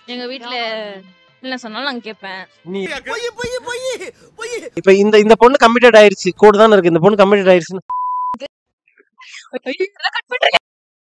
எங்க வீட்ல என்ன சொன்னாலும் நான் கேட்பேன் நீ பொய் பொய் பொய் பொய் இப்ப இந்த இந்த பொண்ணு கமிட்டட் ஆயிருச்சு கூட தானே இருக்கு இந்த பொண்ணு கமிட்டட் ஆயிருச்சு கட் பண்றேன்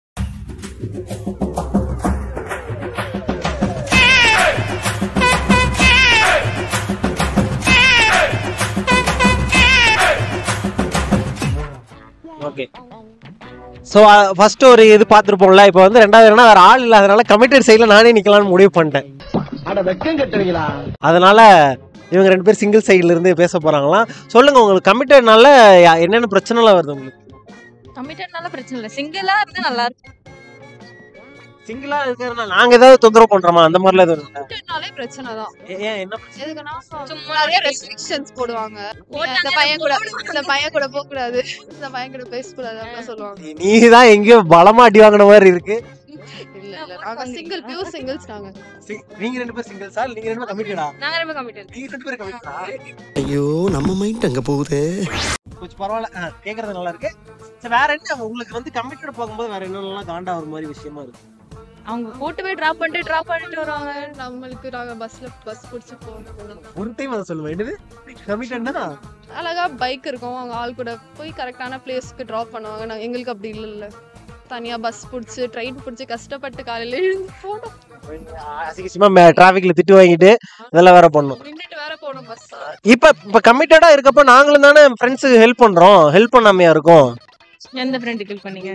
ஓகே ஸோ ஃபர்ஸ்ட் ஒரு இது பார்த்துருப்போம்ல இப்போ வந்து ரெண்டாவது என்னன்னா வேற ஆள் இல்லாதனால கமிட்டட் சைடில் நானே நிக்கலாம்னு முடிவு பண்ணிட்டேன் அட வெக்கம் கட்டுவீங்களா அதனால இவங்க ரெண்டு பேரும் சிங்கிள் சைடுல இருந்து பேச போறாங்களாம் சொல்லுங்க உங்களுக்கு கமிட்டட்னால என்னென்ன பிரச்சனைலாம் வருது உங்களுக்கு கமிட்டட்னால பிரச்சனை இல்ல சிங்கிளா இருந்தா நல்லா இருக்கும் சிங்கிளா இருக்கிறதுனால நாங்க ஏதாவது தொந்தரவு பண்றோமா அந்த மாதிரிலாம் எதுவும் இல்லை கூட்டம்னாலே பிரச்சனை தான் ஏ- ஏன் என்ன பிரச்சனை எதுக்குன்னா சும்மா நிறைய ரெஸ்ட்ரிக்ஷன்ஸ் போடுவாங்க போட்டாங்க, இந்த பையன் கூட இந்த பையன் கூட போக கூடாது இந்த பையன் கூட பேசக்கூடாது அப்படிலாம் சொல்லுவாங்க நீ தான் எங்கேயோ பலமா அடி வாங்கின மாதிரி இருக்கு இல்ல இல்ல நாங்க சிங்கிள் பியூர் சிங்கிள்ஸ் நாங்க சி- நீங்க ரெண்டு பேரும் சிங்கிள்ஸா நீங்க ரெண்டு பேரும் கமிட்டடா நாங்க ரொம்ப கமிட்டட் நீங்க ரெண்டு பேரும் கமிட்டடா ஐயோ நம்ம மைண்ட் அங்க போகுது கொஞ்சம் பரவாயில்ல ஆ, கேக்குறது நல்லா இருக்கு சரி வேற என்ன உங்களுக்கு வந்து கமிட்டட் போகும்போது வேற என்னென்னலாம் காண்டா ஒரு மாதிரி விஷயமா இருக்கு அவங்க கூட்டு போய் டிராப் பண்ணிட்டு டிராப் பண்ணிட்டு வருவாங்க நம்மளுக்கு நாங்க பஸ்ல பஸ் புடிச்சு போகணும் ஒரு டைம் அதை சொல்லுவேன் என்னது கமிட்டட்னா அழகா பைக் இருக்கும் அவங்க ஆள் கூட போய் கரெக்டான பிளேஸ்க்கு டிராப் பண்ணுவாங்க நாங்க எங்களுக்கு அப்படி இல்ல இல்ல தனியா பஸ் புடிச்சு ட்ரெயின் புடிச்சு கஷ்டப்பட்டு காலையில எழுந்து போனோம் அசிங்கமா டிராபிக்ல திட்டு வாங்கிட்டு இதெல்லாம் வேற பண்ணும் நின்றுட்டு வேற போனோம் பஸ் இப்ப இப்ப கமிட்டடா இருக்கப்ப நாங்களும் தானே ஃப்ரெண்ட்ஸுக்கு ஹெல்ப் பண்றோம் ஹெல்ப் பண்ணாமையா இருக்கும் எந்த ஃப்ரெண்டு கில் பண்ணீங்க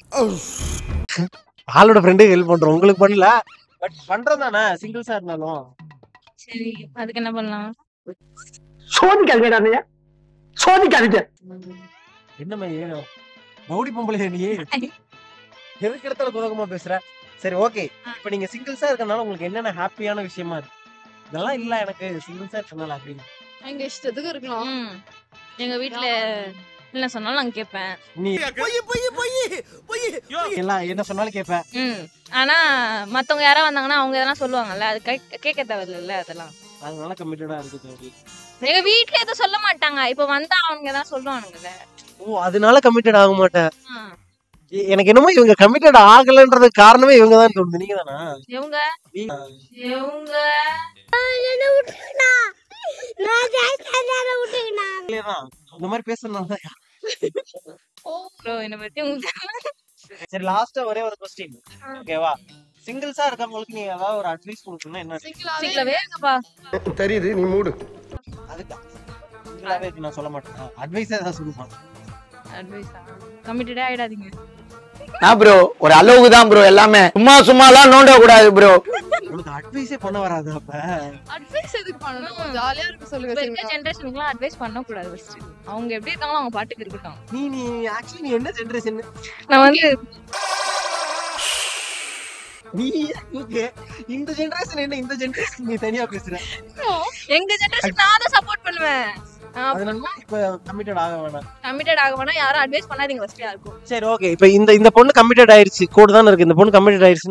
ஆளோட ஃப்ரெண்டுக்கு ஹெல்ப் பண்றோம் உங்களுக்கு பண்ணல பட் பண்றோம் தானே சிங்கிள்ஸா இருந்தாலும் சரி அதுக்கு என்ன பண்ணலாம் சோதிக்காதீங்க அண்ணையா சோதிக்காதீங்க என்ன மையே மௌடி பொம்பளை நீ எதுக்கு இடத்துல குதகமா பேசுற சரி ஓகே இப்ப நீங்க சிங்கிள்ஸா இருக்கனால உங்களுக்கு என்னென்ன ஹாப்பியான விஷயமா இருக்கு இதெல்லாம் இல்ல எனக்கு சிங்கிள்ஸா இருக்கனால அப்படின்னு எங்க இஷ்டத்துக்கு இருக்கலாம் ம். எங்க வீட்ல என்ன சொன்னாலும் நான் கேட்பேன் நீ பொய் பொய் பொய் பொய் எல்லாம் என்ன சொன்னாலும் கேட்ப ம் ஆனா மத்தவங்க யாரா வந்தாங்கன்னா அவங்க எதனா சொல்லுவாங்கல்ல அது கேட்க- கேட்க தேவையில்ல அதெல்லாம் அதனால கமிட்டடா இருக்குது அப்படி. எங்க வீட்ல எதுவும் சொல்ல மாட்டாங்க இப்ப வந்தா அவங்க எதனா சொல்லுவானுங்கல்ல ஓ அதனால கமிட்டட் ஆக மாட்டேன் ஆ. எ- எனக்கு என்னமோ இவங்க கமிட்டட் ஆகலன்றதுக்கு காரணமே இவங்க தான் தோணுது நீங்க தானா இவங்க நீ- இவங்க இல்லையேதான். இந்த மாதிரி பேசுறதுனால தான். ப்ரோ என்ன பத்தி உங்களுக்கு சரி லாஸ்டா ஒரே ஒரு கொஸ்டின் ஓகேவா சிங்கிள்ஸா இருக்கவங்களுக்கு நீங்க ஏதாவது ஒரு அட்வைஸ் கொடுக்கணும்னா என்ன சிங்கிளாவே சீக்கிரமே இருங்கப்பா தெரியுது நீ மூடு அதுக்கு சிங்கிளாவே இருக்கு நான் சொல்ல மாட்டேன் அட்வைஸ் ஏதாவது சொல்லுமா அட்வைஸா கமிட்டடே ஆயிடாதீங்க நான் ப்ரோ ஒரு அளவுக்கு தான் ப்ரோ எல்லாமே சும்மா சும்மாலாம் நோண்ட கூடாது ப்ரோ உனக்கு அட்வைஸே பண்ண வராது அப்ப அட்வைஸ் எதுக்கு பண்ணணும் ஜாலியா இருக்கு சொல்லுங்க இப்ப இருக்க சிங்கிளா ஜென்ரேஷனுக்குலாம் அட்வைஸ் பண்ண கூடாது ஃபர்ஸ்ட் அவங்க எப்படி இருக்காங்களோ அவங்க பாட்டுக்கு இருக்கட்டும் நீ நீ ஆக்சுவலி நீ என்ன ஜெனரேஷன் நான் வந்து நீ ஓகே இந்த ஜெனரேஷன் என்ன இந்த ஜெனரேஷன் நீ தனியா பேசுற எங்க ஜென்ரேஷன் நான் தான் சப்போர்ட் பண்ணுவேன் அதனால இப்ப கமிட்டட் ஆக வேணாம் கமிட்டட் ஆக வேணா யாரும் அட்வைஸ் பண்ணாதீங்க ஃபர்ஸ்ட் யாருக்கும் சரி ஓகே இப்ப இந்த இந்த பொண்ணு கமிட்டட் ஆயிருச்சு கூட தானே இருக்கு இந்த பொண்ணு கமிட்டட் ஆயிருச்சு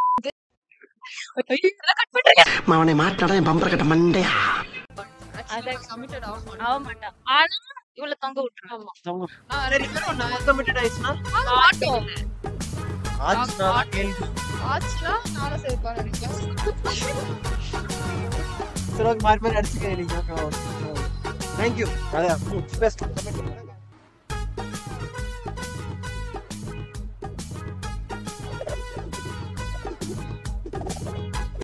கட் பண்றீங்க அவனை மாட்டாடா என் பம்பர கட்ட மண்டையா கமிட்டட் ஆகும் ஆக மாட்டான் ஆனா இவ்வளவு தொங்க விட்டுருவோம் கமிட்டட் ஆயிடுச்சுன்னா மாட்டோம் ஆச்சுன்னா கேள்வி ஆச்சுன்னா நானும் சேர்ப்பாரு சரி ஓகே மாறி மாறி அடிச்சுக்க நீங்க தேங்க்யூ அதான் பேச